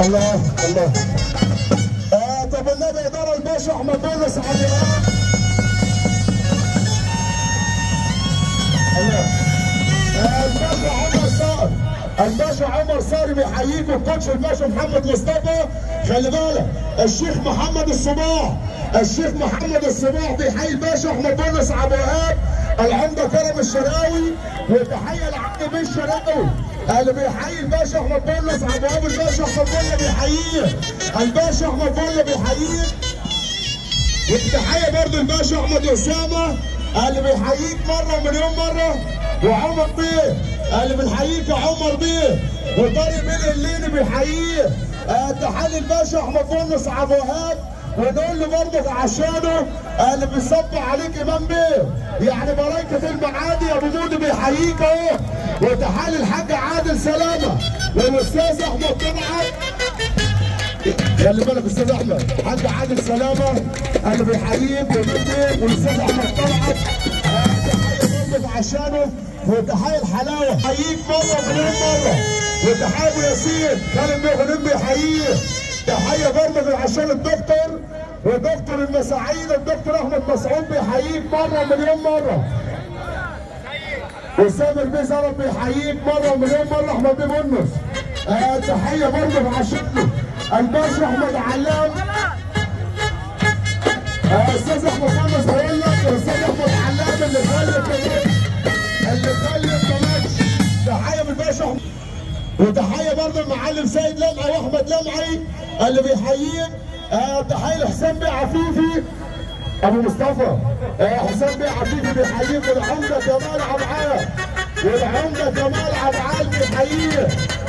الله الله آه طب النبي اداره الباشا احمد بولس على الله آه الباشا عمر صقر الباشا عمر صقر بيحييك والكوتش الباشا محمد مصطفى خلي بالك الشيخ محمد الصباح الشيخ محمد الصباح بيحيي الباشا احمد بولس عبد الوهاب العمده كرم الشراوي وتحيه لعبد بن الشراوي اللي بيحيي الباشا احمد بولس عبد الوهاب الباشا احمد بولس بيحييه الباشا احمد بولس بيحييه والتحيه برضه الباشا احمد اسامه اللي بيحييك مره ومليون مره وعمر بيه اللي بنحييك يا عمر بيه وطارق بيه الليلي بيحييه آه، تحيه الباشا احمد بولس عبد الوهاب ونقول له برضه عشانه اللي بيصب عليك امام بيه يعني ملايكه المعادي يا ابو مودي بيحييك اهو وتحيه الحاج عادل سلامه والاستاذ احمد طلعت خلي بالك استاذ احمد حاج عادل سلامه اللي بيحييك وبيك والاستاذ احمد طلعت آه، تحيه برضه عشانه وتحيه الحلاوه حييك مره ومليون مره وتحيه ابو ياسين كان بيغنم بيحييه تحيه برضه عشان الدكتور ودكتور المساعيد الدكتور احمد مسعود بيحييك مره ومليون مره وسامر بيه زرب بيحييك مره ومليون مره احمد بيه بونس آه تحيه برضه عشان الباشا احمد علام آه، استاذ احمد خمس بقول لك استاذ احمد علام اللي خلف اللي خلف ماتش تحيه من الباشا أحمد. وتحيه برضه المعلم سيد لمعي واحمد لمعي اللي بيحييك آه تحيه لحسام بيه عفيفي ابو مصطفى آه حسام بيه عفيفي بيحييك والعمده كمال عبعال والعمده كمال عبعال بيحييك